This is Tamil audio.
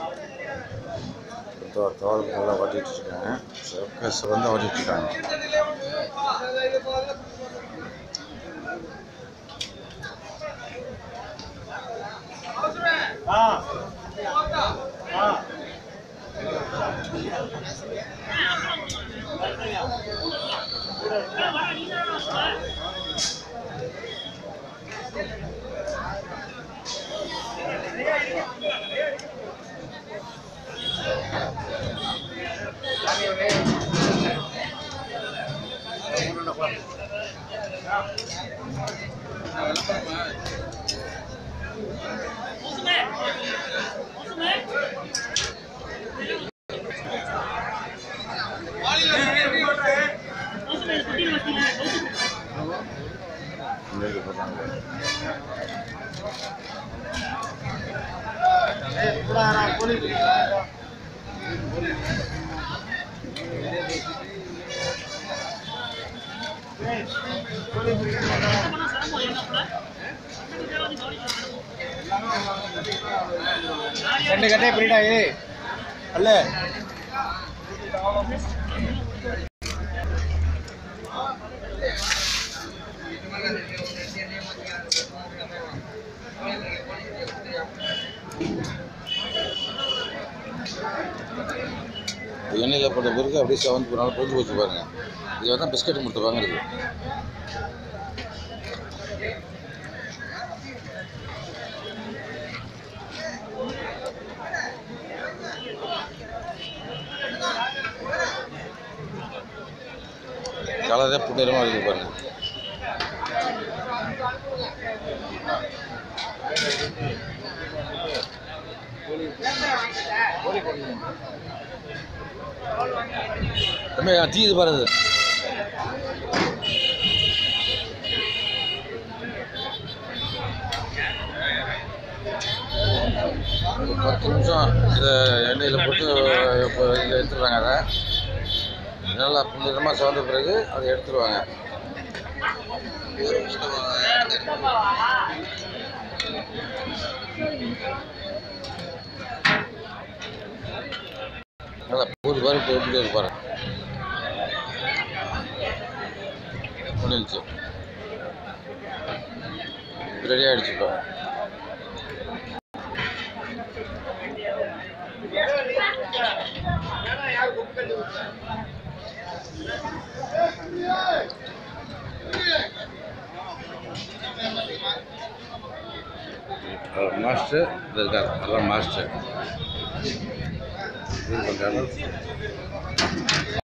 தோல் நல்லா ஓட்டிகிட்டு இருக்காங்க சிவக்க சிவந்து ஓட்டிகிட்டு இருக்காங்க இங்கே போடுறாங்க ரெண்டு கட்டே பிரிடா ஏ அல்ல எண்ணெயில் போட்ட பிறகு அப்படியே செவந்து போனாலும் பொஞ்சு போச்சு பாருங்க இது தான் பிஸ்கட் முட்டை வாங்குறது கலரே புண்ணியமாக இருக்குது பாருங்க தம்பி டீ இது பாருங்க ஒரு பத்து நிமிஷம் இதை எண்ணெயில் போட்டு இப்போ இதில் எடுத்துருவாங்க அதை நல்லா புண்ணியமாக சிவந்த பிறகு அதை எடுத்துருவாங்க நல்லா பூரி பாரு இப்போ எப்படி இருக்கு பாரு முடிஞ்சிச்சு ரெடி ஆகிடுச்சு இப்போ மாஸ்டர் இது இருக்கார் அதான் மாஸ்டர் இது பண்ணுறாரு